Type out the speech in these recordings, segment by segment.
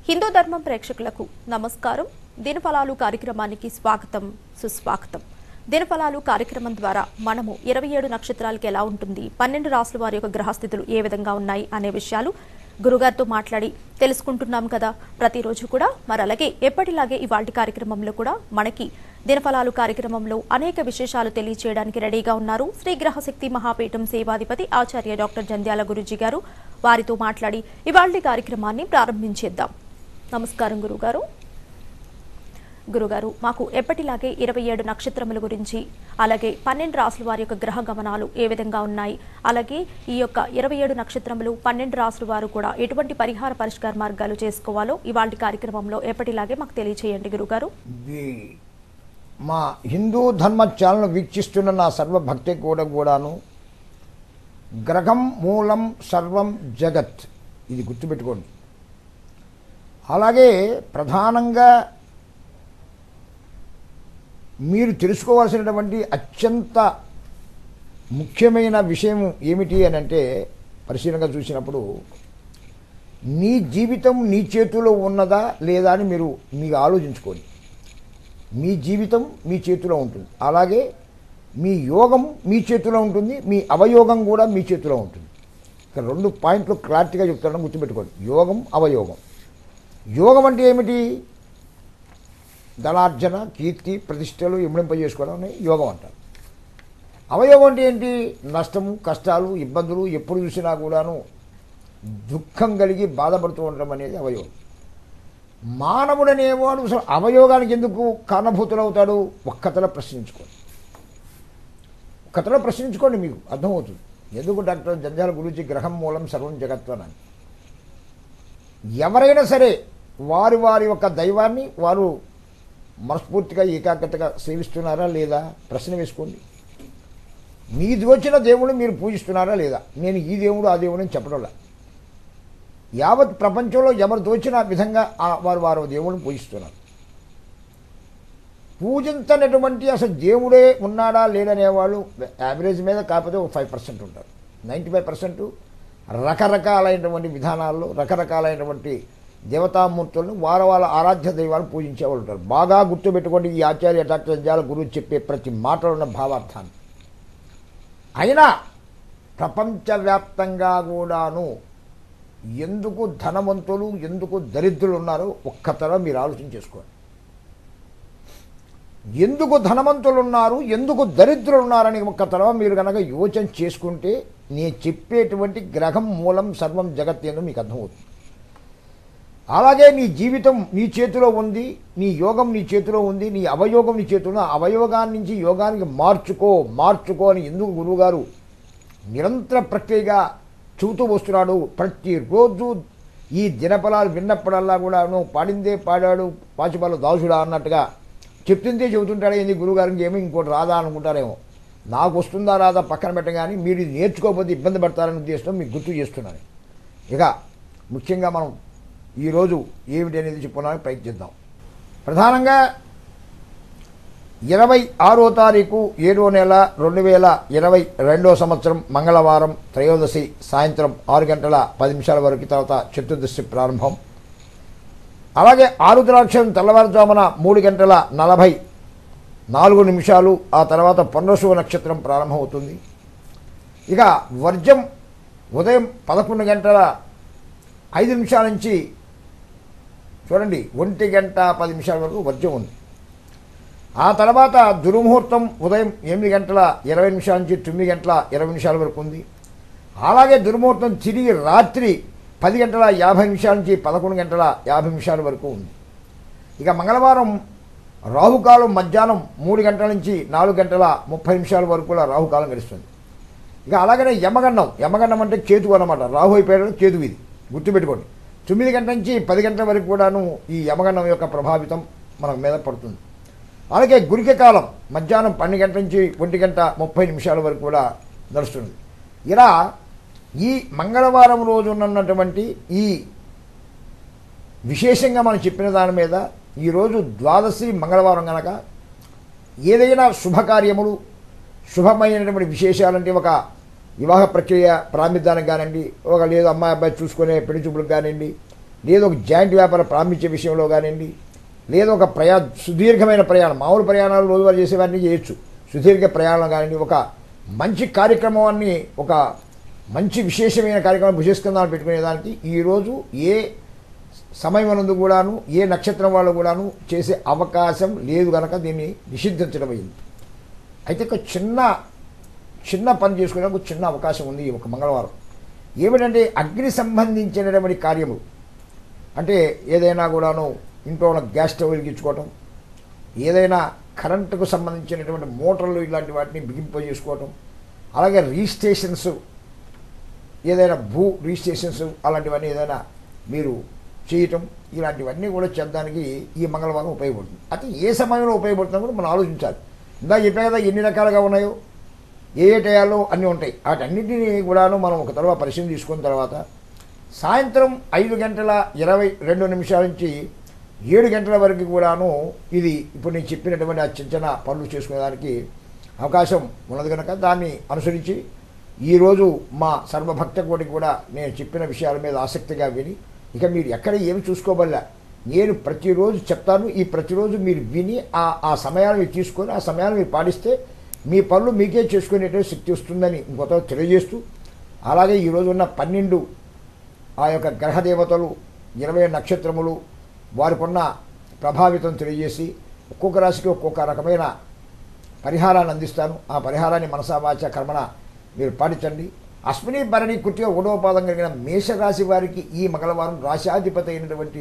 హిందూ ధర్మం ప్రేక్షకులకు నమస్కారం దినఫలాలు కార్యక్రమానికి స్వాగతం సుస్వాగతం దినఫలాలు కార్యక్రమం ద్వారా మనము ఇరవై ఏడు నక్షత్రాలకి ఎలా ఉంటుంది పన్నెండు రాసుల వారి యొక్క గ్రహస్థితులు ఏ విధంగా ఉన్నాయి అనే విషయాలు గురుగారితో మాట్లాడి తెలుసుకుంటున్నాం కదా ప్రతిరోజు కూడా మరి అలాగే ఎప్పటిలాగే ఇవాళ కార్యక్రమంలో కూడా మనకి దినఫలాలు కార్యక్రమంలో అనేక విశేషాలు తెలియచేయడానికి రెడీగా ఉన్నారు శ్రీ గ్రహశక్తి మహాపీఠం సేవాధిపతి ఆచార్య డాక్టర్ జంధ్యాల గురుజీ గారు వారితో మాట్లాడి ఇవాళ కార్యక్రమాన్ని ప్రారంభించేద్దాం నమస్కారం గురుగారు గురుగారు మాకు ఎప్పటిలాగే ఇరవై ఏడు నక్షత్రముల గురించి అలాగే పన్నెండు రాసుల వారి యొక్క గ్రహ గమనాలు ఏ విధంగా ఉన్నాయి అలాగే ఈ యొక్క ఇరవై ఏడు నక్షత్రములు పన్నెండు రాసుల వారు కూడా ఎటువంటి పరిహార పరిష్కార మార్గాలు చేసుకోవాలో ఇవాళ కార్యక్రమంలో ఎప్పటిలాగే మాకు తెలియచేయండి గురుగారు ఇది మా హిందూ ధర్మ ఛానల్ వీక్షిస్తున్న నా సర్వ భక్తి కూడా కూడాను గ్రహం మూలం సర్వం జగత్ ఇది గుర్తుపెట్టుకోండి అలాగే ప్రధానంగా మీరు తెలుసుకోవాల్సినటువంటి అత్యంత ముఖ్యమైన విషయం ఏమిటి అని అంటే పరిశీలనగా చూసినప్పుడు నీ జీవితం నీ చేతిలో ఉన్నదా లేదా అని మీరు మీకు ఆలోచించుకోండి మీ జీవితం మీ చేతిలో ఉంటుంది అలాగే మీ యోగం మీ చేతిలో ఉంటుంది మీ అవయోగం కూడా మీ చేతిలో ఉంటుంది ఇక్కడ రెండు పాయింట్లు క్లారిటీగా చెప్తాను గుర్తుపెట్టుకోండి యోగం అవయోగం యోగం అంటే ఏమిటి ధనార్జన కీర్తి ప్రతిష్టలు ఇమిడింపజేసుకోవడం అని యోగం అంటారు అవయోగం అంటే ఏంటి నష్టము కష్టాలు ఇబ్బందులు ఎప్పుడు చూసినా కూడాను దుఃఖం కలిగి బాధపడుతూ ఉండడం అనేది అవయోగం మానవుడు అనేవాడు అసలు అవయోగానికి ఎందుకు కారణభూతులవుతాడు ఒక్కతల ప్రశ్నించుకోండి ఒక్కతల ప్రశ్నించుకోండి మీకు అర్థమవుతుంది ఎందుకు డాక్టర్ జంజాల గురించి గ్రహం మూలం సర్వం జగత్వనని ఎవరైనా సరే వారి వారి యొక్క దైవాన్ని వారు మనస్ఫూర్తిగా ఏకాగ్రతగా సేవిస్తున్నారా లేదా ప్రశ్న వేసుకోండి మీ దోచిన దేవుడు మీరు పూజిస్తున్నారా లేదా నేను ఈ దేవుడు ఆ దేవుడు అని చెప్పడంలా యావత్ ప్రపంచంలో ఎవరు దోచిన విధంగా ఆ వారు వారు దేవుడిని పూజిస్తున్నారు పూజించనటువంటి అసలు దేవుడే ఉన్నాడా లేడనేవాళ్ళు యావరేజ్ మీద కాకపోతే ఒక ఫైవ్ పర్సెంట్ ఉంటారు నైంటీ ఫైవ్ పర్సెంట్ రకరకాలైనటువంటి విధానాల్లో రకరకాలైనటువంటి దేవతామూర్తులను వార వాళ్ళ ఆరాధ్య దైవాలను పూజించే వాళ్ళు ఉంటారు బాగా గుర్తుపెట్టుకోండి ఈ ఆచార్య డాక్టర్ సంజాల గురువు చెప్పే ప్రతి మాటలో ఉన్న భావార్థాన్ని అయినా ప్రపంచవ్యాప్తంగా కూడాను ఎందుకు ధనవంతులు ఎందుకు దరిద్రులు ఉన్నారో ఒక్కతర మీరు ఆలోచన చేసుకోండి ఎందుకు ధనవంతులు ఉన్నారు ఎందుకు దరిద్రులు ఉన్నారని ఒక్కతర మీరు కనుక యోచన చేసుకుంటే నేను చెప్పేటువంటి గ్రహం మూలం సర్వం జగత్ ఏందో మీకు అర్థమవుతుంది అలాగే నీ జీవితం నీ చేతిలో ఉంది నీ యోగం నీ చేతిలో ఉంది నీ అవయోగం నీ చేతిలో ఉంది. ఆ అవయోగాన్ని నుంచి యోగానికి మార్చుకో మార్చుకో అని ఎందుకు గురువుగారు నిరంతర ప్రక్రియగా చూతూ వస్తున్నాడు ప్రతిరోజు ఈ దినఫలాలు విన్నప్పుడల్లా కూడా నువ్వు పాడిందే పాడాడు పాచిపాల దాసుడా అన్నట్టుగా చెప్తుందే చెబుతుంటాడే ఏంది గురువుగారికి ఏమో ఇంకోటి రాదా అనుకుంటారేమో నాకు వస్తుందా రాదా పక్కన పెట్టగాని మీరు ఇది నేర్చుకోకపోతే ఇబ్బంది పడతారని ఉద్దేశంతో మీకు గుర్తు చేస్తున్నాను ఇక ముఖ్యంగా మనం ఈరోజు ఏమిటి అనేది చెప్పుకోవడానికి ప్రయత్నిద్దాం ప్రధానంగా ఇరవై ఆరో తారీఖు ఏడో నెల రెండు వేల ఇరవై రెండో సంవత్సరం మంగళవారం త్రయోదశి సాయంత్రం ఆరు గంటల పది నిమిషాల వరకు తర్వాత చతుర్దశి ప్రారంభం అలాగే ఆరుద్రాక్షరం తెల్లవారుజామున మూడు గంటల నలభై నాలుగు నిమిషాలు ఆ తర్వాత పొన్నసువ నక్షత్రం ప్రారంభమవుతుంది ఇక వర్జం ఉదయం పదకొండు గంటల ఐదు నిమిషాల నుంచి చూడండి ఒంటి గంట పది నిమిషాల వరకు వర్జం ఉంది ఆ తర్వాత దుర్ముహూర్తం ఉదయం ఎనిమిది గంటల ఇరవై నిమిషాల నుంచి తొమ్మిది గంటల ఇరవై నిమిషాల వరకు ఉంది అలాగే దుర్ముహూర్తం తిరిగి రాత్రి పది గంటల యాభై నిమిషాల నుంచి పదకొండు గంటల యాభై నిమిషాల వరకు ఉంది ఇక మంగళవారం రాహుకాలం మధ్యాహ్నం మూడు గంటల నుంచి నాలుగు గంటల ముప్పై నిమిషాల వరకు కూడా రాహుకాలం గడుస్తుంది ఇక అలాగనే యమగండం యమగండం అంటే కేతువు అనమాట రాహు అయిపోయాడు కేతువు ఇది గుర్తుపెట్టుకోండి తొమ్మిది గంటల నుంచి పది గంటల వరకు కూడాను ఈ యమగండం యొక్క ప్రభావితం మన మీద పడుతుంది అలాగే గురిక కాలం మధ్యాహ్నం పన్నెండు గంటల నుంచి ఒంటి గంట ముప్పై నిమిషాల వరకు కూడా నడుస్తుంది ఇలా ఈ మంగళవారం రోజు ఉన్నటువంటి ఈ విశేషంగా మనం చెప్పిన దాని మీద ఈరోజు ద్వాదశి మంగళవారం కనుక ఏదైనా శుభకార్యములు శుభమైనటువంటి విశేషాలంటే ఒక వివాహ ప్రక్రియ ప్రారంభిద్దానికి కానివ్వండి ఒక లేదు అమ్మాయి అబ్బాయి చూసుకునే పెళ్లి చూపులకు కానివ్వండి లేదా ఒక జాయింట్ వ్యాపారం ప్రారంభించే విషయంలో కానివ్వండి లేదా ఒక ప్రయా సుదీర్ఘమైన ప్రయాణం మామూలు ప్రయాణాలు రోజువారీ చేసేవారిని చేయొచ్చు సుదీర్ఘ ప్రయాణం కానివ్వండి ఒక మంచి కార్యక్రమాన్ని ఒక మంచి విశేషమైన కార్యక్రమం భుజస్కంధాలు పెట్టుకునేదానికి ఈరోజు ఏ సమయమనందు కూడాను ఏ నక్షత్రం వాళ్ళు కూడాను చేసే అవకాశం లేదు కనుక దీన్ని నిషిద్ధించడం అయింది అయితే ఒక చిన్న చిన్న పని చేసుకోవడానికి ఒక చిన్న అవకాశం ఉంది ఈ ఒక మంగళవారం ఏమిటంటే అగ్ని సంబంధించినటువంటి కార్యము అంటే ఏదైనా కూడాను ఇంట్లో ఉన్న గ్యాస్ స్టవ్ వెలిగించుకోవటం ఏదైనా కరెంటుకు సంబంధించినటువంటి మోటార్లు ఇలాంటి వాటిని బిగింప చేసుకోవటం అలాగే రిజిస్ట్రేషన్స్ ఏదైనా భూ రిజిస్ట్రేషన్స్ అలాంటివన్నీ ఏదైనా మీరు చేయటం ఇలాంటివన్నీ కూడా చేద్దానికి ఈ మంగళవారం ఉపయోగపడుతుంది అయితే ఏ సమయంలో ఉపయోగపడుతుందో కూడా మనం ఆలోచించాలి ఇందా చెప్పే కదా ఎన్ని రకాలుగా ఉన్నాయో ఏ ఏ టయాల్లో అన్నీ ఉంటాయి వాటన్నిటిని కూడాను మనం ఒక తర్వాత పరిశీలన తీసుకున్న తర్వాత సాయంత్రం ఐదు గంటల ఇరవై రెండు నిమిషాల నుంచి ఏడు గంటల వరకు కూడాను ఇది ఇప్పుడు నేను చెప్పినటువంటి ఆ చిన్న చిన్న పనులు చేసుకునేదానికి అవకాశం ఉన్నది కనుక దాన్ని అనుసరించి ఈరోజు మా సర్వభక్త కోటికి కూడా నేను చెప్పిన విషయాల మీద ఆసక్తిగా విని ఇక మీరు ఎక్కడ ఏమి చూసుకోబల్లా నేను ప్రతిరోజు చెప్తాను ఈ ప్రతిరోజు మీరు విని ఆ ఆ సమయాన్ని మీరు తీసుకొని ఆ సమయాన్ని మీరు పాటిస్తే మీ పనులు మీకే చేసుకునేటువంటి శక్తి వస్తుందని ఇంకొక తెలియజేస్తూ అలాగే ఈరోజు ఉన్న పన్నెండు ఆ యొక్క గ్రహదేవతలు ఇరవై నక్షత్రములు వారికున్న ప్రభావితం తెలియజేసి ఒక్కొక్క రాశికి ఒక్కొక్క రకమైన పరిహారాన్ని అందిస్తాను ఆ పరిహారాన్ని మనసా వాచ కర్మణ మీరు పాటించండి అశ్విని భరణి కుట్టిగా ఉడవపాదం కలిగిన మేషరాశి వారికి ఈ మంగళవారం రాశాధిపతి అయినటువంటి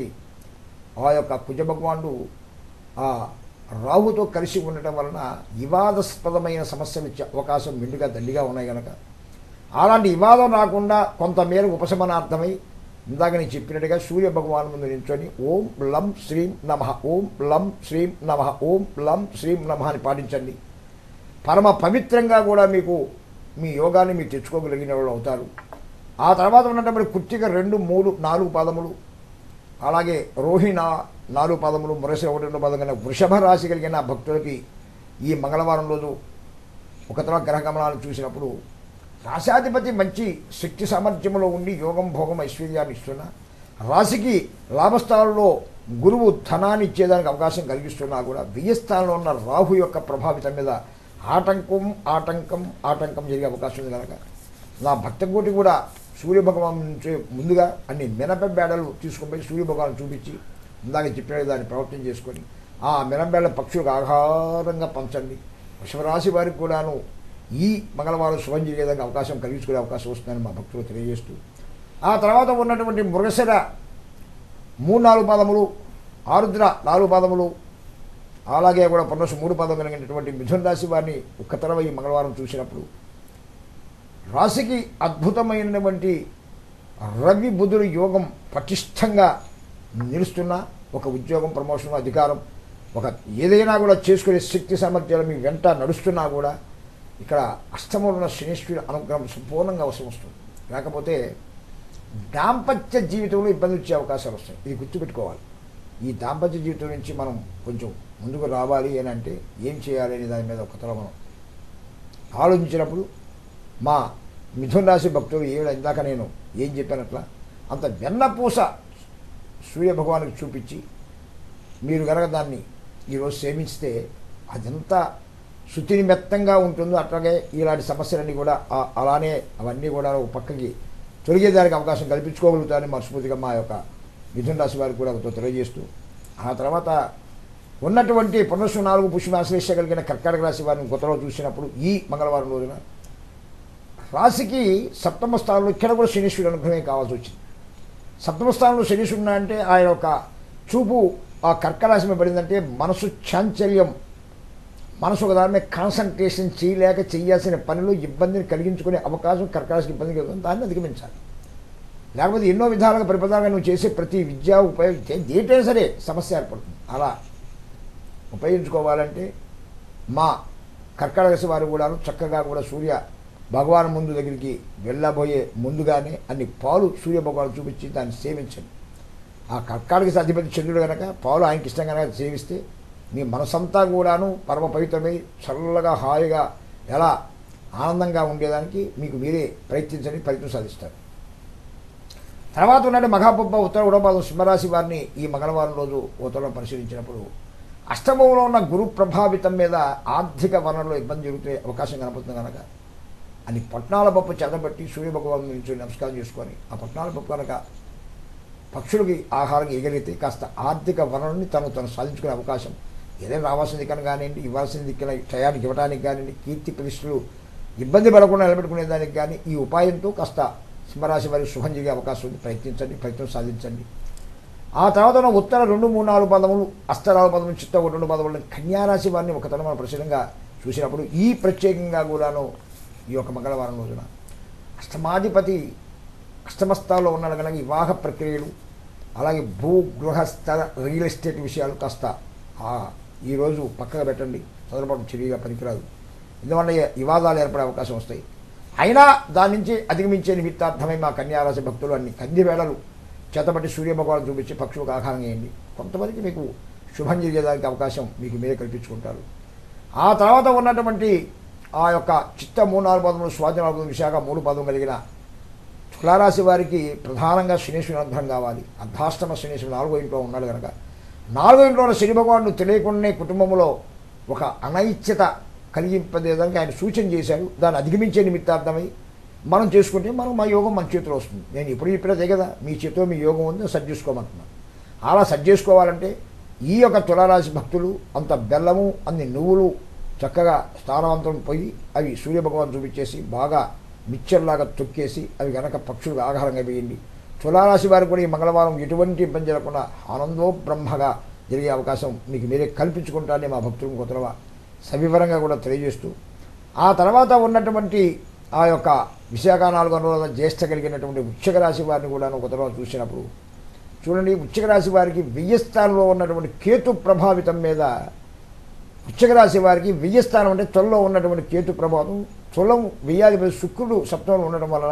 ఆ యొక్క కుజ భగవానుడు ఆ రాహుతో కలిసి ఉండటం వలన వివాదాస్పదమైన సమస్యలు ఇచ్చే అవకాశం మెండుగా దండిగా ఉన్నాయి కనుక అలాంటి వివాదం రాకుండా కొంతమేర ఉపశమనార్థమై ఇందాక నేను చెప్పినట్టుగా సూర్య భగవాన్ ముందు నించొని ఓం లం శ్రీం నమ ఓం లం శ్రీం నమ ఓం లం శ్రీం నమ అని పాటించండి పరమ పవిత్రంగా కూడా మీకు మీ యోగాన్ని మీరు తెచ్చుకోగలిగిన వాళ్ళు అవుతారు ఆ తర్వాత ఉన్నటువంటి కుర్తిక రెండు మూడు నాలుగు పాదములు అలాగే రోహిణ నాలుగు పాదములు మురసి ఒకటి రెండు పాదం కలిగిన వృషభ రాశి కలిగిన భక్తులకి ఈ మంగళవారం రోజు ఒక తర్వాత గ్రహ గమనాలను చూసినప్పుడు రాశాధిపతి మంచి శక్తి సామర్థ్యంలో ఉండి యోగం భోగం ఐశ్వర్యాన్ని ఇస్తున్న రాశికి లాభస్థానంలో గురువు ధనాన్ని ఇచ్చేదానికి అవకాశం కలిగిస్తున్నా కూడా వ్యయస్థానంలో ఉన్న రాహు యొక్క ప్రభావితం మీద ఆటంకం ఆటంకం ఆటంకం జరిగే అవకాశం ఉంది కనుక నా భక్తకోటి కూడా సూర్యభగవాన్ నుంచి ముందుగా అన్ని మినప బేడలు తీసుకుపోయి సూర్యభగవాన్ చూపించి ఇందాక చెప్పిన దాన్ని ప్రవర్తన చేసుకొని ఆ మినపేళ్ల పక్షులకు ఆహారంగా పంచండి వృషభరాశి వారికి కూడాను ఈ మంగళవారం శుభం జరిగేదానికి అవకాశం కలిగించుకునే అవకాశం వస్తుందని మా భక్తులు తెలియజేస్తూ ఆ తర్వాత ఉన్నటువంటి మృగశిర మూడు నాలుగు పాదములు ఆరుద్ర నాలుగు పాదములు అలాగే కూడా పన్నసు మూడు పాదం కలిగినటువంటి మిథున రాశి వారిని ఒక్క తరవ ఈ మంగళవారం చూసినప్పుడు రాశికి అద్భుతమైనటువంటి రవి బుధుడు యోగం పటిష్టంగా నిలుస్తున్న ఒక ఉద్యోగం ప్రమోషన్ అధికారం ఒక ఏదైనా కూడా చేసుకునే శక్తి సామర్థ్యాలు మీ వెంట నడుస్తున్నా కూడా ఇక్కడ అష్టమంలో ఉన్న శనీశ్వరుడు అనుగ్రహం సంపూర్ణంగా అవసరం వస్తుంది లేకపోతే దాంపత్య జీవితంలో ఇబ్బంది వచ్చే అవకాశాలు వస్తాయి ఇది గుర్తుపెట్టుకోవాలి ఈ దాంపత్య జీవితం నుంచి మనం కొంచెం ముందుకు రావాలి అని అంటే ఏం చేయాలి అనే దాని మీద ఒక తల మనం ఆలోచించినప్పుడు మా మిథున రాశి భక్తులు ఏడు ఇందాక నేను ఏం చెప్పానట్లా అంత వెన్నపూస సూర్య భగవానికి చూపించి మీరు కనుక దాన్ని ఈరోజు సేవించితే అదంతా శుతిని మెత్తంగా ఉంటుందో అట్లాగే ఇలాంటి సమస్యలన్నీ కూడా ఆ- అలానే అవన్నీ కూడా ఒక పక్కకి తొలగేదానికి అవకాశం కల్పించుకోగలుగుతారని మనస్ఫూర్తిగా మా యొక్క మిథున రాశి వారికి కూడా ఒకతో తెలియజేస్తూ ఆ తర్వాత ఉన్నటువంటి పునర్సు నాలుగు పుష్పాశ్లేష కలిగిన కర్కాటక రాశి వారిని కొత్తలో చూసినప్పుడు ఈ మంగళవారం రోజున రాశికి సప్తమ స్థానంలో ఇక్కడ కూడా శనీశ్వరుడు అనుగ్రహమే కావాల్సి వచ్చింది సప్తమ స్థానంలో శనీశ్వరుడు అంటే ఆయన యొక్క చూపు ఆ కర్కరాశి మీద పడిందంటే మనసు చాంచల్యం మనసు ఒక దాని మీద కాన్సన్ట్రేషన్ చేయలేక చేయాల్సిన పనిలో ఇబ్బందిని కలిగించుకునే అవకాశం కర్కరాశికి ఇబ్బంది కలుగుతుంది దాన్ని అధిగమించాలి లేకపోతే ఎన్నో విధాలుగా పరిపదాలుగా నువ్వు చేసే ప్రతి విద్య ఉపయోగించే దేటైనా సరే సమస్య ఏర్పడుతుంది అలా ఉపయోగించుకోవాలంటే మా కర్కాటక వారు కూడా చక్కగా కూడా సూర్య భగవాన్ ముందు దగ్గరికి వెళ్ళబోయే ముందుగానే అన్ని పాలు సూర్య భగవాన్ చూపించి దాన్ని సేవించండి ఆ కర్కాటక అధిపతి చంద్రుడు కనుక పాలు ఆయనకి ఇష్టం కనుక సేవిస్తే మీ మనసంతా కూడాను పరమ పవిత్రమై చల్లగా హాయిగా ఎలా ఆనందంగా ఉండేదానికి మీకు మీరే ప్రయత్నించండి ప్రయత్నం సాధిస్తారు తర్వాత ఉన్నట్టు మహాపబ్బ ఉత్తర ఉడపాదం సింహరాశి వారిని ఈ మంగళవారం రోజు ఉత్తరం పరిశీలించినప్పుడు అష్టమంలో ఉన్న గురు ప్రభావితం మీద ఆర్థిక వనరులో ఇబ్బంది జరుగుతే అవకాశం కనపడుతుంది కనుక అని పట్నాల పప్పు చెదబట్టి సూర్య భగవాన్ నుంచి నమస్కారం చేసుకొని ఆ పట్నాల పప్పు కనుక పక్షులకి ఆహారం ఎగలిగితే కాస్త ఆర్థిక వనరుని తను తను సాధించుకునే అవకాశం ఏదైనా రావాల్సిన దిక్కన కానివ్వండి ఇవ్వాల్సిన దిక్కన టయానికి ఇవ్వడానికి కానివ్వండి కీర్తి ప్రతిష్టలు ఇబ్బంది పడకుండా నిలబెట్టుకునే దానికి కానీ ఈ ఉపాయంతో కాస్త సింహరాశి వారికి శుభం జరిగే అవకాశం ఉంది ప్రయత్నించండి ప్రయత్నం సాధించండి ఆ తర్వాత ఉన్న ఉత్తర రెండు మూడు నాలుగు పదములు అస్తరాలు పదములు చిత్త ఒకటి రెండు పదములు కన్యారాశి వారిని ఒకతను మనం ప్రశ్నంగా చూసినప్పుడు ఈ ప్రత్యేకంగా కూడాను ఈ యొక్క మంగళవారం రోజున అష్టమాధిపతి అష్టమస్థాల్లో ఉన్నాడు కనుక వివాహ ప్రక్రియలు అలాగే భూ గృహ స్థల రియల్ ఎస్టేట్ విషయాలు కాస్త ఆ ఈరోజు పక్కగా పెట్టండి చదరపాటు చిరిగా పనికిరాదు ఎందువల్ల వివాదాలు ఏర్పడే అవకాశం వస్తాయి అయినా దాని నుంచి అధిగమించే నిమిత్తార్థమై మా కన్యారాశి భక్తులు అన్ని కంది వేళలు చేతబట్టి సూర్యభగవాన్ చూపించి పక్షులకు ఆహారం వేయండి కొంతమందికి మీకు శుభం జరిగేదానికి అవకాశం మీకు మీరే కల్పించుకుంటారు ఆ తర్వాత ఉన్నటువంటి ఆ యొక్క చిత్త మూడు నాలుగు పదములు స్వాతి నాలుగు పదములు, విశాఖ మూడు పదం కలిగిన తులారాశి వారికి ప్రధానంగా శనీశ్వరుని అనుగ్రహం కావాలి అర్ధాష్టమ శనీశ్వరుడు నాలుగో ఇంట్లో ఉన్నాడు కనుక నాలుగో ఇంట్లో ఉన్న శని భగవానుడు తెలియకుండానే కుటుంబంలో ఒక అనైచ్యత కలిగింపదేదానికి ఆయన సూచన చేశాడు దాన్ని అధిగమించే నిమిత్తార్థమై మనం చేసుకుంటే మనం మా యోగం మన చేతిలో వస్తుంది నేను ఇప్పుడు చెప్పినదే కదా మీ చేతిలో మీ యోగం ఉంది సరి చేసుకోమంటున్నాను అలా సరి చేసుకోవాలంటే ఈ యొక్క తులారాశి భక్తులు అంత బెల్లము అన్ని నువ్వులు చక్కగా స్థానవంతం పోయి అవి సూర్యభగవాన్ చూపించేసి బాగా మిక్చర్లాగా తొక్కేసి అవి గనక పక్షులకు ఆహారంగా వేయండి తులారాశి వారికి కూడా ఈ మంగళవారం ఎటువంటి ఇబ్బంది జరగకుండా ఆనందో బ్రహ్మగా జరిగే అవకాశం మీకు మీరే కల్పించుకుంటారని మా భక్తులకు కొత్తవ సవివరంగా కూడా తెలియజేస్తూ ఆ తర్వాత ఉన్నటువంటి ఆ యొక్క విశాఖ నాలుగు అనురాధ జ్యేష్ఠ కలిగినటువంటి వృక్షక రాశి వారిని కూడా ఒక తర్వాత చూసినప్పుడు చూడండి వృశ్చిక రాశి వారికి వెయ్యి స్థానంలో ఉన్నటువంటి కేతు ప్రభావితం మీద వృశ్చిక రాశి వారికి వెయ్యి స్థానం అంటే తొలలో ఉన్నటువంటి కేతు ప్రభావం తులం వెయ్యాధిపతి శుక్రుడు సప్తంలో ఉండడం వలన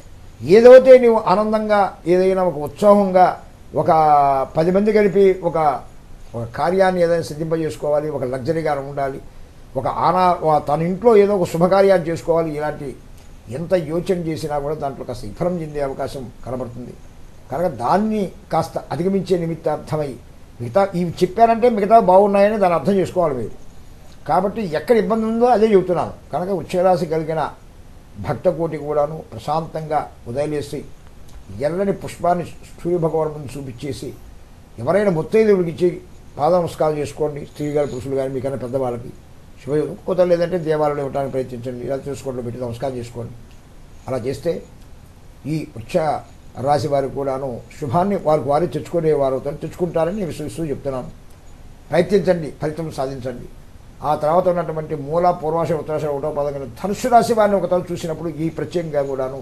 ఏదైతే నీవు ఆనందంగా ఏదైనా ఒక ఉత్సాహంగా ఒక పది మంది కలిపి ఒక ఒక కార్యాన్ని ఏదైనా సిద్ధింపజేసుకోవాలి ఒక లగ్జరీగా ఉండాలి ఒక ఆనా ఒక తన ఇంట్లో ఏదో ఒక శుభకార్యాన్ని చేసుకోవాలి ఇలాంటి ఎంత యోచన చేసినా కూడా దాంట్లో కాస్త విఫలం చెందే అవకాశం కనబడుతుంది కనుక దాన్ని కాస్త అధిగమించే నిమిత్తార్థమై మిగతా ఇవి చెప్పారంటే మిగతా బాగున్నాయని దాన్ని అర్థం చేసుకోవాలి మీరు కాబట్టి ఎక్కడ ఇబ్బంది ఉందో అదే చెబుతున్నాను కనుక ఉచ్చరాశి కలిగిన భక్తకోటి కూడాను ప్రశాంతంగా ఉదయలేసి ఎర్రని పుష్పాన్ని సూర్యభగవాన్ ముందు చూపించేసి ఎవరైనా ముత్తైదువులకి ఇచ్చి పాద నమస్కారం చేసుకోండి స్త్రీ గారి పురుషులు కానీ మీకన్నా పెద్దవాళ్ళకి శుభయోగం కొత్త లేదంటే దేవాలయంలో ఇవ్వడానికి ప్రయత్నించండి ఇలా చూసుకోవడం పెట్టి నమస్కారం చేసుకోండి అలా చేస్తే ఈ వృక్ష రాశి వారికి కూడాను శుభాన్ని వారికి వారి తెచ్చుకునే వారు అవుతారు తెచ్చుకుంటారని నేను విశ్వసిస్తూ చెప్తున్నాను ప్రయత్నించండి ఫలితం సాధించండి ఆ తర్వాత ఉన్నటువంటి మూల పూర్వాశ ఉత్తరాశ ఒకటో పదం కలిగిన ధనుసు రాశి వారిని ఒకసారి చూసినప్పుడు ఈ ప్రత్యేకంగా కూడాను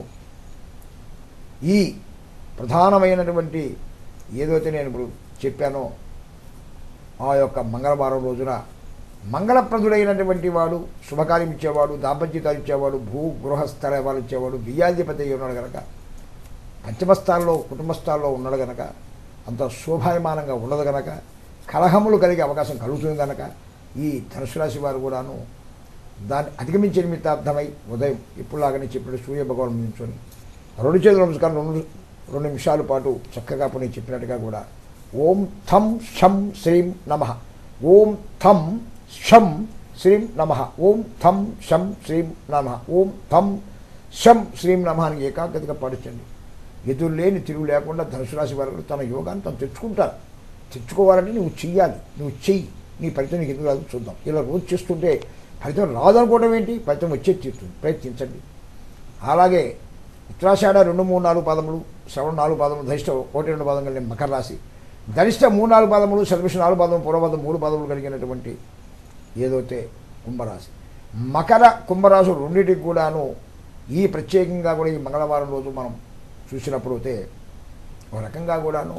ఈ ప్రధానమైనటువంటి ఏదైతే నేను ఇప్పుడు చెప్పానో ఆ యొక్క మంగళవారం రోజున మంగళప్రదుడైనటువంటి వాడు శుభకార్యం ఇచ్చేవాడు దాంపత్యకాలు ఇచ్చేవాడు భూ గృహ స్థలాలు ఇచ్చేవాడు బియ్యాధిపతి అయి ఉన్నాడు కనుక పంచమస్థానంలో కుటుంబస్థాల్లో ఉన్నాడు గనక అంత శోభాయమానంగా ఉండదు గనక కలహములు కలిగే అవకాశం కలుగుతుంది గనక ఈ ధనుసు రాశి వారు కూడాను దాన్ని అధిగమించే నిమిత్తార్థమై ఉదయం ఇప్పుడులాగానే చెప్పినట్టు సూర్య భగవాన్ నించుని రెండు చేతుల నమస్కారం రెండు రెండు నిమిషాల పాటు చక్కగా ఇప్పుడు నేను చెప్పినట్టుగా కూడా ఓం థం షం శ్రీం నమ ఓం థం షం శ్రీం నమ ఓం థం షం శ్రీం నమ ఓం థం షం శ్రీం నమ అని ఏకాగ్రతగా పాటించండి ఎదురు లేని తిరుగు లేకుండా ధనుసు రాశి వారు తన యోగాన్ని తను తెచ్చుకుంటారు తెచ్చుకోవాలంటే నువ్వు చెయ్యాలి నువ్వు చెయ్యి నీ ఫలితం నీకు ఎందుకు రాదు చూద్దాం ఇలా రోజు చేస్తుంటే ఫలితం రాదనుకోవడం ఏంటి ఫలితం వచ్చే తీరుతుంది ప్రయత్నించండి అలాగే ఉత్తరాషాఢ రెండు మూడు నాలుగు పదములు శ్రవణ నాలుగు పదములు ధరిష్ట ఒకటి రెండు పదం కలిగిన మకర రాశి ధరిష్ట మూడు నాలుగు పదములు శతభిష నాలుగు పదములు పూర్వపదం మూడు పదములు కలిగినటువంటి ఏదైతే కుంభరాశి మకర కుంభరాశి రెండింటికి కూడాను ఈ ప్రత్యేకంగా కూడా ఈ మంగళవారం రోజు మనం చూసినప్పుడు అయితే ఒక రకంగా కూడాను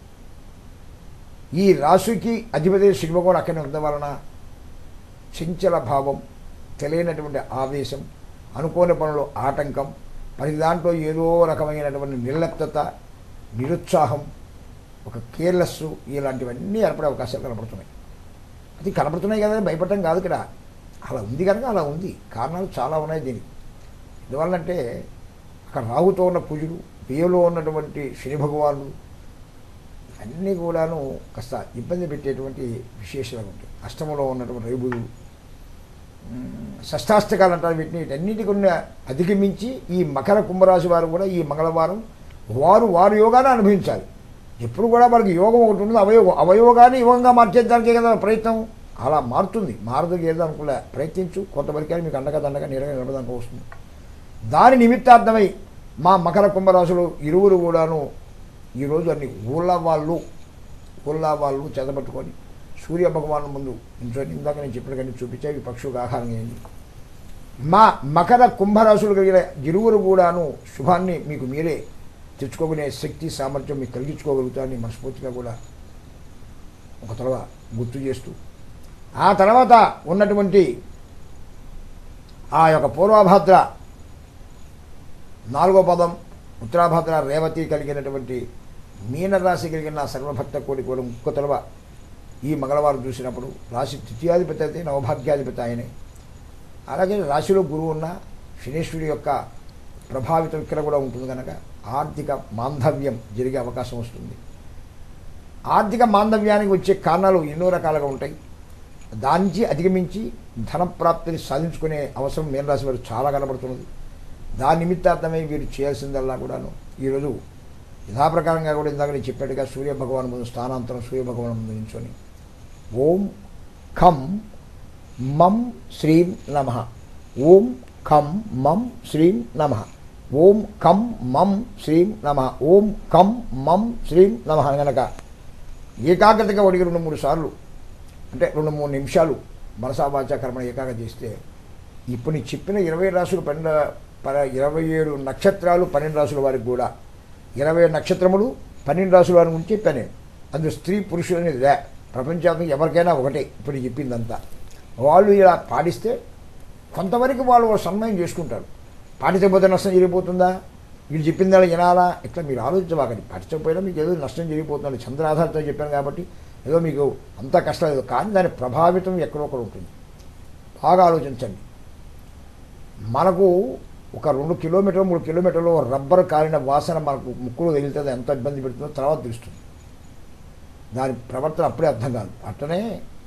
ఈ రాశికి అధిపతి శిల్వ కూడా అక్కడనే ఉండడం వలన చంచల భావం తెలియనటువంటి ఆవేశం అనుకోని పనులు ఆటంకం ప్రతి దాంట్లో ఏదో రకమైనటువంటి నిర్లప్తత నిరుత్సాహం ఒక కేర్లెస్ ఇలాంటివన్నీ ఏర్పడే అవకాశాలు కనబడుతున్నాయి అది కనబడుతున్నాయి కదా భయపడటం కాదు ఇక్కడ అలా ఉంది కనుక అలా ఉంది కారణాలు చాలా ఉన్నాయి దీనికి ఎందువల్లంటే అక్కడ రాహుతో ఉన్న కుజుడు బియ్యంలో ఉన్నటువంటి శని భగవానుడు అన్నీ కూడాను కాస్త ఇబ్బంది పెట్టేటువంటి విశేషాలు ఉంటాయి అష్టమంలో ఉన్నటువంటి రైబులు షష్టాష్టకాలు అంటారు వీటిని వీటన్నిటి కూడా అధిగమించి ఈ మకర కుంభరాశి వారు కూడా ఈ మంగళవారం వారు వారి యోగాన్ని అనుభవించాలి ఎప్పుడు కూడా మనకి యోగం ఒకటి ఉంటుంది అవయోగం అవయోగాన్ని యోగంగా మార్చేదానికే కదా ప్రయత్నం అలా మారుతుంది మారదు ఏదో అనుకులే ప్రయత్నించు కొంతవరకు మీకు అండగా దండగా నీడగా నిలబడడానికి వస్తుంది దాని నిమిత్తార్థమై మా మకర కుంభరాశులు ఇరువురు కూడాను ఈరోజు అన్ని ఊళ్ళ వాళ్ళు ఊళ్ళ వాళ్ళు చెదపట్టుకొని సూర్య భగవాను ముందు నించొని ఇందాక నేను చెప్పిన కానీ చూపించే ఈ పక్షులకు ఆహారం చేయండి మా మకర కుంభరాశులు కలిగిన ఇరువురు కూడాను శుభాన్ని మీకు మీరే తెచ్చుకోగలిగే శక్తి సామర్థ్యం మీకు కలిగించుకోగలుగుతారని మనస్ఫూర్తిగా కూడా ఒక తర్వాత గుర్తు చేస్తూ ఆ తర్వాత ఉన్నటువంటి ఆ యొక్క పూర్వభద్ర నాలుగో పదం ఉత్తరాభద్ర రేవతి కలిగినటువంటి మీనరాశి కలిగిన సర్వభక్త కోడి కూడా ఇంకో తలవ ఈ మంగళవారం చూసినప్పుడు రాశి తృతీయాధిపతి అయితే నవభాగ్యాధిపతి ఆయనే అలాగే రాశిలో గురువు ఉన్న శనీశ్వరుడి యొక్క ప్రభావితం ఇక్కడ కూడా ఉంటుంది కనుక ఆర్థిక మాంధవ్యం జరిగే అవకాశం వస్తుంది ఆర్థిక మాంధవ్యానికి వచ్చే కారణాలు ఎన్నో రకాలుగా ఉంటాయి దాని నుంచి అధిగమించి ధన ప్రాప్తిని సాధించుకునే అవసరం మీనరాశి వారు చాలా కనబడుతున్నది దాని నిమిత్తార్థమై వీరు చేయాల్సిందల్లా కూడాను ఈరోజు యథాప్రకారంగా కూడా ఇందాక నేను చెప్పినట్టుగా సూర్య భగవాన్ ముందు స్థానాంతరం సూర్య భగవాన్ ముందు నించొని ఓం ఖం మం శ్రీం నమ ఓం ఖం మం శ్రీం నమ ఓం ఖం మం శ్రీం నమ ఓం ఖం మం శ్రీం నమ గనక ఏకాగ్రతగా ఒడిగి రెండు మూడు సార్లు అంటే రెండు మూడు నిమిషాలు మనసావాచ కర్మ ఏకాగ్రత చేస్తే ఇప్పుడు నేను చెప్పిన ఇరవై రాసులు పన్నెండు ప ఇరవై ఏడు నక్షత్రాలు పన్నెండు రాసుల వారికి కూడా ఇరవై ఏడు నక్షత్రములు పన్నెండు రాసుల వారి గురించి చెప్పాను అందులో స్త్రీ పురుషులు అనేది లే ప్రపంచాత్మక ఎవరికైనా ఒకటే ఇప్పుడు నేను చెప్పిందంతా వాళ్ళు ఇలా పాటిస్తే కొంతవరకు వాళ్ళు వాళ్ళ సన్మానం చేసుకుంటారు పాటించకపోతే నష్టం జరిగిపోతుందా వీళ్ళు చెప్పిందా వినాలా ఇట్లా మీరు ఆలోచించబాకండి పాటించకపోయినా మీకు ఏదో నష్టం జరిగిపోతుంది చంద్రాధారితో చెప్పాను కాబట్టి ఏదో మీకు అంత కష్టం లేదు కానీ దాని ప్రభావితం ఎక్కడో ఒకటి ఉంటుంది బాగా ఆలోచించండి మనకు ఒక రెండు కిలోమీటర్లు మూడు కిలోమీటర్లు రబ్బర్ కాలిన వాసన మనకు ముక్కులో తగిలితే ఎంత ఇబ్బంది పెడుతుందో తర్వాత తెలుస్తుంది దాని ప్రవర్తన అప్పుడే అర్థం కాదు అట్లనే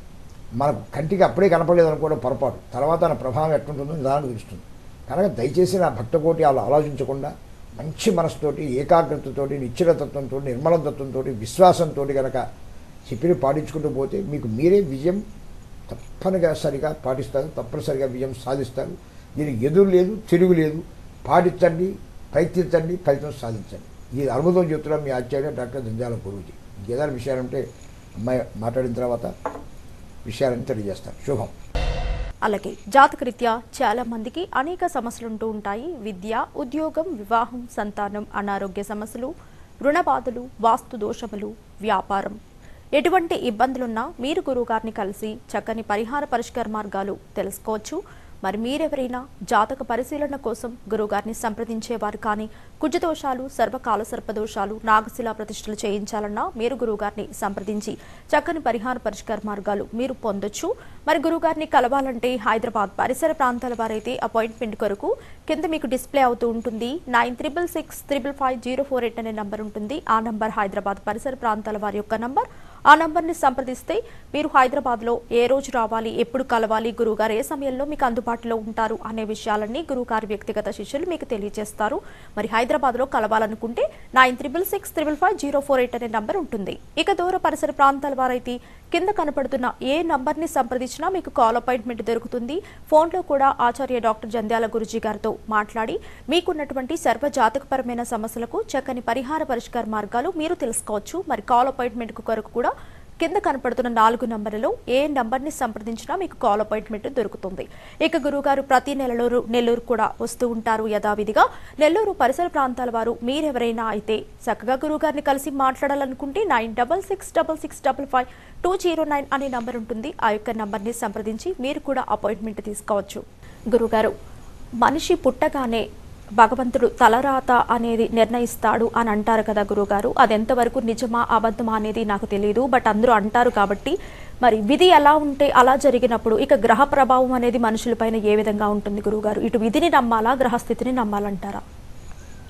మనకు కంటికి అప్పుడే కనపడలేదు అనుకోవడం పొరపాటు తర్వాత దాని ప్రభావం ఎట్లుంటుందో నిదానం తెలుస్తుంది కనుక దయచేసి నా భక్తకోటి అలా ఆలోచించకుండా మంచి మనసుతోటి ఏకాగ్రతతోటి నిశ్చలతత్వంతో నిర్మలతత్వంతో విశ్వాసంతో కనుక చెప్పిన పాటించుకుంటూ పోతే మీకు మీరే విజయం తప్పనిగా సరిగా పాటిస్తారు తప్పనిసరిగా విజయం సాధిస్తారు దీనికి ఎదురు లేదు తిరుగు లేదు పాటించండి ప్రయత్నించండి ఫలితం సాధించండి ఈ అనుభవం చెప్తున్నా మీ ఆచార్య డాక్టర్ జంజాల గురువుజీ ఇంకేదైనా విషయాలుంటే అమ్మాయి మాట్లాడిన తర్వాత విషయాలను తెలియజేస్తాను శుభం అలాగే జాతకరీత్యా చాలా మందికి అనేక సమస్యలు ఉంటూ ఉంటాయి విద్య ఉద్యోగం వివాహం సంతానం అనారోగ్య సమస్యలు రుణ బాధలు వాస్తు దోషములు వ్యాపారం ఎటువంటి ఇబ్బందులున్నా మీరు గురువుగారిని కలిసి చక్కని పరిహార పరిష్కార మార్గాలు తెలుసుకోవచ్చు మరి మీరెవరైనా జాతక పరిశీలన కోసం గురువుగారిని సంప్రదించేవారు కానీ కుజదోషాలు సర్వకాల సర్పదోషాలు నాగశిలా ప్రతిష్టలు చేయించాలన్నా మీరు గురువుగారిని సంప్రదించి చక్కని పరిహార పరిష్కార మార్గాలు మీరు పొందొచ్చు మరి గురువుగారిని కలవాలంటే హైదరాబాద్ పరిసర ప్రాంతాల వారైతే అపాయింట్మెంట్ కొరకు కింద మీకు డిస్ప్లే అవుతూ ఉంటుంది nine triple six triple five zero four eight అనే నంబర్ ఉంటుంది ఆ నంబర్ హైదరాబాద్ పరిసర ప్రాంతాల వారి యొక్క నంబర్ ఆ నంబర్ని సంప్రదిస్తే మీరు హైదరాబాద్లో ఏ రోజు రావాలి ఎప్పుడు కలవాలి గురువుగారు ఏ సమయంలో మీకు అందుబాటులో ఉంటారు అనే విషయాలన్నీ గురువుగారి వ్యక్తిగత శిష్యులు మీకు తెలియజేస్తారు మరి హైదరాబాద్లో కలవాలనుకుంటే nine triple six triple five zero four eight అనే నంబర్ ఉంటుంది ఇక దూర పరిసర ప్రాంతాల వారైతే కింద కనపడుతున్న ఏ నంబర్ని సంప్రదించినా మీకు కాల్ అపాయింట్మెంట్ దొరుకుతుంది ఫోన్లో కూడా ఆచార్య డాక్టర్ జంధ్యాల గురుజీ గారితో మాట్లాడి మీకున్నటువంటి సర్వ జాతకపరమైన సమస్యలకు చక్కని పరిహార పరిష్కార మార్గాలు మీరు తెలుసుకోవచ్చు మరి కాల్ అపాయింట్మెంట్ కొరకు కూడా కింద కనపడుతున్న నాలుగు నంబర్లలో ఏ నంబర్ని సంప్రదించినా మీకు కాల్ అపాయింట్మెంట్ దొరుకుతుంది ఇక గురువుగారు ప్రతి నెలలో నెల్లూరు కూడా వస్తూ ఉంటారు యథావిధిగా నెల్లూరు పరిసర ప్రాంతాల వారు మీరెవరైనా అయితే చక్కగా గురువుగారిని కలిసి మాట్లాడాలనుకుంటే nine double six double six double five two zero nine అనే నంబర్ ఉంటుంది ఆ యొక్క నంబర్ని సంప్రదించి మీరు కూడా అపాయింట్మెంట్ తీసుకోవచ్చు గురుగారు మనిషి పుట్టగానే భగవంతుడు తలరాత అనేది నిర్ణయిస్తాడు అని అంటారు కదా గురుగారు అది ఎంతవరకు నిజమా అబద్ధమా అనేది నాకు తెలియదు బట్ అందరూ అంటారు కాబట్టి మరి విధి ఎలా ఉంటే అలా జరిగినప్పుడు ఇక గ్రహ ప్రభావం అనేది మనుషులపైన ఏ విధంగా ఉంటుంది గురుగారు ఇటు విధిని నమ్మాలా గ్రహస్థితిని నమ్మాలంటారా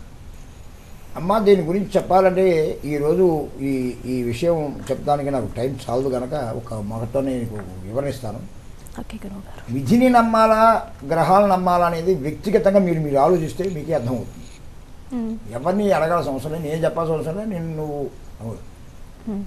అమ్మ దీని గురించి చెప్పాలంటే ఈరోజు ఈ ఈ విషయం చెప్పడానికి నాకు టైం చాలదు కనుక ఒక మొదట నేను వివరణిస్తాను ఓకే గురువు గారు విధిని నమ్మాలా గ్రహాలను నమ్మాలా అనేది వ్యక్తిగతంగా మీరు మీరు ఆలోచిస్తే మీకే అర్థమవుతుంది ఉమ్, ఎవరిని అడగాల్సిన అవసరం లేదు నేను చెప్పాల్సిన అవసరం లేదు నేను నువ్వు అవును. ఉమ్,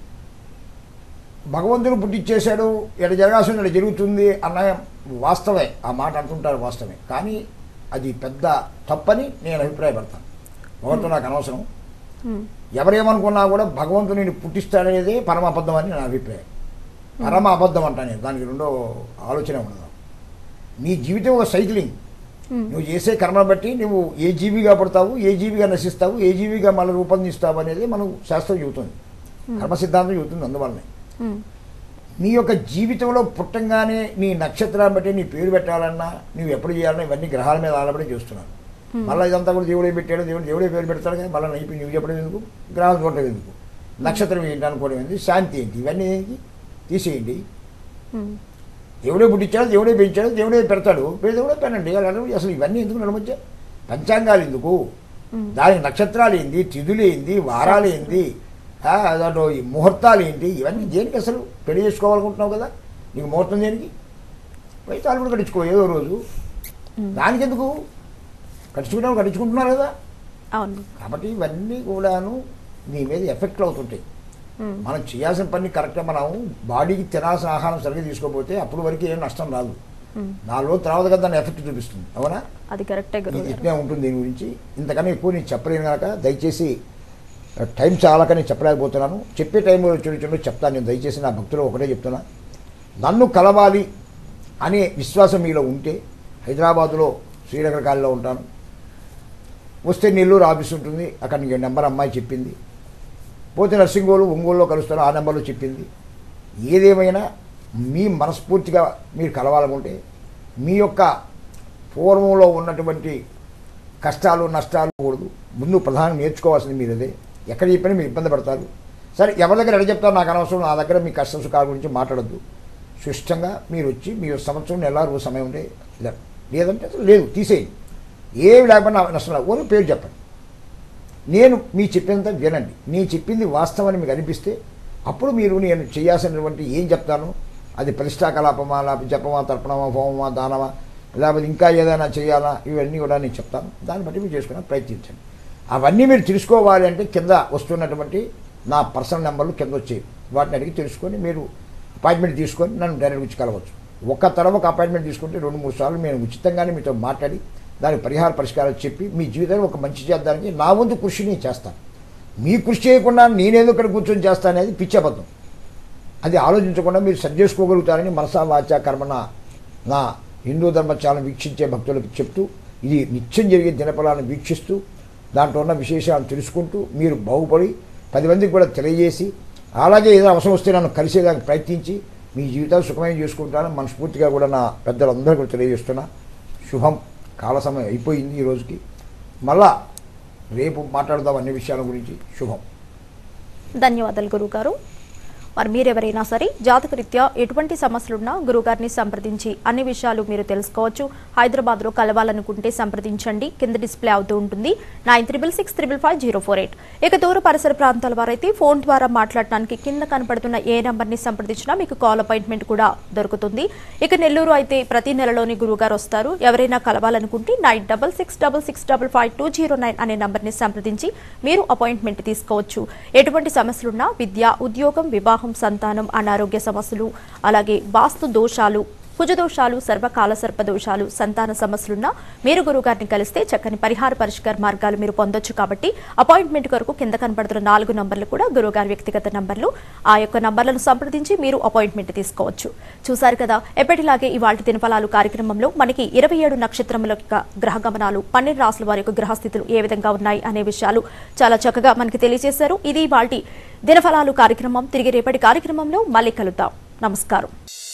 భగవంతుడు పుట్టించేశాడు ఎడ జరగాల్సిన ఎడ జరుగుతుంది అన్న వాస్తవే ఆ మాట అంటుంటారు వాస్తవమే కానీ అది పెద్ద తప్పని నేను అభిప్రాయపడతాను భగవంతుడు నాకు అనవసరం ఉమ్, ఎవరేమనుకున్నా కూడా భగవంతుని పుట్టిస్తాడనేదే పరమ అబద్ధం అని నా అభిప్రాయం పరమ అబద్ధం అంటాను నేను దానికి రెండో ఆలోచన ఉండదు నీ జీవితం ఒక సైక్లింగ్ ఉమ్, నువ్వు చేసే కర్మ బట్టి నువ్వు ఏ జీవిగా పడతావు ఏ జీవిగా నశిస్తావు ఏ జీవిగా మళ్ళీ రూపొందిస్తావు అనేది మనం శాస్త్రం చెబుతుంది కర్మ సిద్ధాంతం చెబుతుంది అందువల్లనే ఉమ్, నీ యొక్క జీవితంలో పుట్టంగానే నీ నక్షత్రాన్ని బట్టి నీ పేరు పెట్టాలన్నా నువ్వు ఎప్పుడు చేయాలన్నా ఇవన్నీ గ్రహాల మీద ఆధారపడి చేస్తున్నాను మళ్ళీ ఇదంతా కూడా దేవుడే పెట్టాడు దేవుడు దేవుడే పేరు పెడతాడు కానీ మళ్ళీ నైపు నువ్వు చెప్పడం ఎందుకు గ్రహాలు చూడటం ఎందుకు నక్షత్రం ఏంటి అనుకోవడం ఏంటి శాంతి ఏంటి ఇవన్నీ ఏంటి తీసేయండి ఉమ్, దేవుడే పుట్టించాడు దేవుడే పెంచాడు దేవుడే పెడతాడు పేరు దేవుడే పెనండి అలాంటి అసలు ఇవన్నీ ఎందుకు నడమొచ్చా పంచాంగాలు ఎందుకు ఉమ్, దానికి నక్షత్రాలు ఏంది తిథులు ఏంది వారాలు ఏంది ఆ, దాంట్లో ఈ ముహూర్తాలు ఏంటి ఇవన్నీ దేనికి అసలు పెళ్లి చేసుకోవాలనుకుంటున్నావు కదా నీకు ముహూర్తం దేనికి పోయి తాను కూడా కట్టించుకో ఏదో రోజు ఉమ్, దానికి ఎందుకు కట్టించుకునే వాళ్ళు కట్టించుకుంటున్నారు కదా అవును కాబట్టి ఇవన్నీ కూడాను నీ మీద ఎఫెక్ట్లు అవుతుంటాయి ఉమ్, మనం చేయాల్సిన పని కరెక్ట్గా మనం బాడీకి తినాల్సిన ఆహారం సరిగ్గా తీసుకోకపోతే అప్పుడు వరకు ఏం నష్టం రాదు ఉమ్, నాలుగు రోజుల తర్వాత కదా దాని ఎఫెక్ట్ చూపిస్తుంది అవునా అది కరెక్టే గురువు ఇది గారు ఇట్నే ఉంటుంది దీని గురించి ఇంతకన్నా ఎక్కువ నేను చెప్పలేను కనుక దయచేసి ఆ, టైం చాలక నేను చెప్పలేకపోతున్నాను చెప్పే టైంలో చూడు చూడు చెప్తాను నేను దయచేసి నా భక్తులు ఒకటే చెప్తున్నా నన్ను కలవాలి అనే విశ్వాసం మీలో ఉంటే హైదరాబాదులో శ్రీనగర్ కాలనీలో ఉంటాను వస్తే నెల్లూరు ఆఫీస్ ఉంటుంది అక్కడ నీకు నెంబర్ అమ్మాయి చెప్పింది పోతే నర్సింగోలు ఒంగోలులో కలుస్తాను ఆ నెంబర్లో చెప్పింది ఏదేమైనా మీ మనస్ఫూర్తిగా మీరు కలవాలనుకుంటే మీ యొక్క పూర్వంలో ఉన్నటువంటి కష్టాలు నష్టాలు కూడదు ముందు ప్రధానం నేర్చుకోవాల్సింది మీరు అదే ఎక్కడ చెప్పినా మీరు ఇబ్బంది పడతారు సరే ఎవరి దగ్గర ఎక్కడ చెప్తారు నాకు అనవసరం నా దగ్గర మీ కష్ట సుఖాల గురించి మాట్లాడద్దు సుష్టంగా మీరు వచ్చి మీ సంవత్సరం నెల రోజు సమయం ఉంటే ఇలా. లేదంటే అసలు లేదు తీసేయండి ఏమి లేకపోయినా నాకు నష్టం లేదు ఓన్లీ పేరు చెప్పండి నేను మీ చెప్పినంత వినండి నేను చెప్పింది వాస్తవాన్ని మీకు అనిపిస్తే అప్పుడు మీరు నేను చేయాల్సినటువంటి ఏం చెప్తాను అది ప్రతిష్టా కలాపమా లేకపోతే జపమా తర్పణమా హోమమా దానమా లేకపోతే ఇంకా ఏదైనా చేయాలా ఇవన్నీ కూడా నేను చెప్తాను దాన్ని బట్టి మీరు చేసుకుని ప్రయత్నించండి అవన్నీ మీరు తెలుసుకోవాలి అంటే కింద వస్తున్నటువంటి నా పర్సనల్ నెంబర్లు కింద వచ్చేవి వాటిని అడిగి తెలుసుకొని మీరు అపాయింట్మెంట్ తీసుకొని నన్ను డైరెక్ట్ వచ్చి కలవచ్చు ఒక్క తరం ఒక అపాయింట్మెంట్ తీసుకుంటే రెండు మూడు సార్లు నేను ఉచితంగానే మీతో మాట్లాడి దానికి పరిహార పరిష్కారాలు చెప్పి మీ జీవితాన్ని ఒక మంచి చేద్దానికి నా వంతు కృషి నేను చేస్తాను మీ కృషి చేయకుండా నేనేదో ఇక్కడ కూర్చొని చేస్తాను అనేది పిచ్చబద్ధం అది ఆలోచించకుండా మీరు సరి చేసుకోగలుగుతారని మనసా వాచ కర్మన నా హిందూ ధర్మచాలను వీక్షించే భక్తులకు చెప్తూ ఇది నిత్యం జరిగే దినఫలాలను వీక్షిస్తూ దాంట్లో ఉన్న విశేషాలు తెలుసుకుంటూ మీరు బాగుపడి పది మందికి కూడా తెలియజేసి అలాగే ఏదైనా అవసరం వస్తే నన్ను కలిసేదానికి ప్రయత్నించి మీ జీవితాలు సుఖమయం చేసుకుంటాను మనస్ఫూర్తిగా కూడా నా పెద్దలందరూ కూడా తెలియజేస్తున్నా శుభం కాల సమయం అయిపోయింది ఈ రోజుకి మళ్ళా రేపు మాట్లాడదాం అన్ని విషయాల గురించి శుభం ధన్యవాదాలు గురువు గారు మరి మీరెవరైనా సరే జాతకరీత్యా ఎటువంటి సమస్యలున్నా గురుగారిని సంప్రదించి అన్ని విషయాలు మీరు తెలుసుకోవచ్చు హైదరాబాద్లో కలవాలనుకుంటే సంప్రదించండి కింద డిస్ప్లే అవుతూ ఉంటుంది nine triple six triple five zero four eight ఇక దూర పరిసర ప్రాంతాల వారైతే ఫోన్ ద్వారా మాట్లాడటానికి కింద కనపడుతున్న ఏ నంబర్ని సంప్రదించినా మీకు కాల్ అపాయింట్మెంట్ కూడా దొరుకుతుంది ఇక నెల్లూరు అయితే ప్రతి నెలలోని గురువుగారు వస్తారు ఎవరైనా కలవాలనుకుంటే nine double six double six double five two zero nine అనే నంబర్ని సంప్రదించి మీరు అపాయింట్మెంట్ తీసుకోవచ్చు ఎటువంటి సమస్యలున్నా విద్య ఉద్యోగం వివాహం సంతానం అనారోగ్య సమస్యలు అలాగే వాస్తు దోషాలు కుజదోషాలు సర్వకాల సర్ప దోషాలు సంతాన సమస్యలున్నా మీరు గురుగారిని కలిస్తే చక్కని పరిహార పరిష్కార మార్గాలు మీరు పొందొచ్చు కాబట్టి అపాయింట్మెంట్ కొరకు కింద కనబడుతున్న నాలుగు నంబర్లు కూడా గురుగారి వ్యక్తిగత నంబర్లు ఆ యొక్క నంబర్లను సంప్రదించి మీరు అపాయింట్మెంట్ తీసుకోవచ్చు చూసారు కదా ఎప్పటిలాగే ఇవాళ దినఫలాలు కార్యక్రమంలో మనకి ఇరవై ఏడు నక్షత్రముల యొక్క గ్రహ గమనాలు పన్నెండు రాసుల వారి యొక్క గ్రహస్థితులు ఏ విధంగా ఉన్నాయి అనే విషయాలు చాలా చక్కగా మనకి తెలియజేశారు ఇది వాటి దినఫలాలు కార్యక్రమం తిరిగి రేపటి కార్యక్రమంలో మళ్ళీ కలుద్దాం నమస్కారం